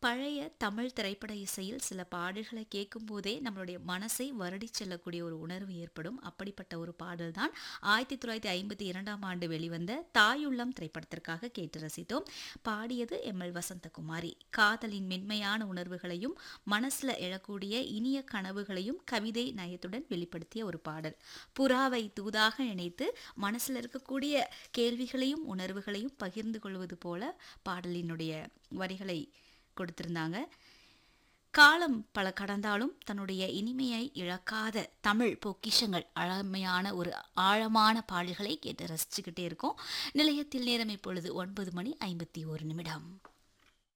பழைய தமிழ் திரைப்பட இசையில் சில பாடல்களை கேட்கும்போதே நம்மளுடைய மனசை வருடி செல்லக்கூடிய ஒரு உணர்வு ஏற்படும் அப்படிப்பட்ட ஒரு பாடல் தான் ஆயிரத்தி தொள்ளாயிரத்தி ஐம்பத்தி இரண்டாம் ஆண்டு வெளிவந்த தாயுள்ளம் திரைப்படத்திற்காக கேட்டு ரசித்தோம் பாடியது எம் எல் வசந்தகுமாரி காதலின் மென்மையான உணர்வுகளையும் மனசுல எழக்கூடிய இனிய கனவுகளையும் கவிதை நயத்துடன் வெளிப்படுத்திய ஒரு பாடல் புறாவை தூதாக நினைத்து மனசுல இருக்கக்கூடிய கேள்விகளையும் உணர்வுகளையும் பகிர்ந்து கொள்வது போல பாடலினுடைய வரிகளை கொடுத்திருந்தாங்க காலம் பல கடந்தாலும் தன்னுடைய இனிமையை இழக்காத தமிழ் பொக்கிஷங்கள் அழமையான ஒரு ஆழமான பாடல்களை கேட்டு ரசிச்சுக்கிட்டே இருக்கோம் நிலையத்தில் நேரம் இப்பொழுது ஒன்பது மணி ஐம்பத்தி ஒரு நிமிடம்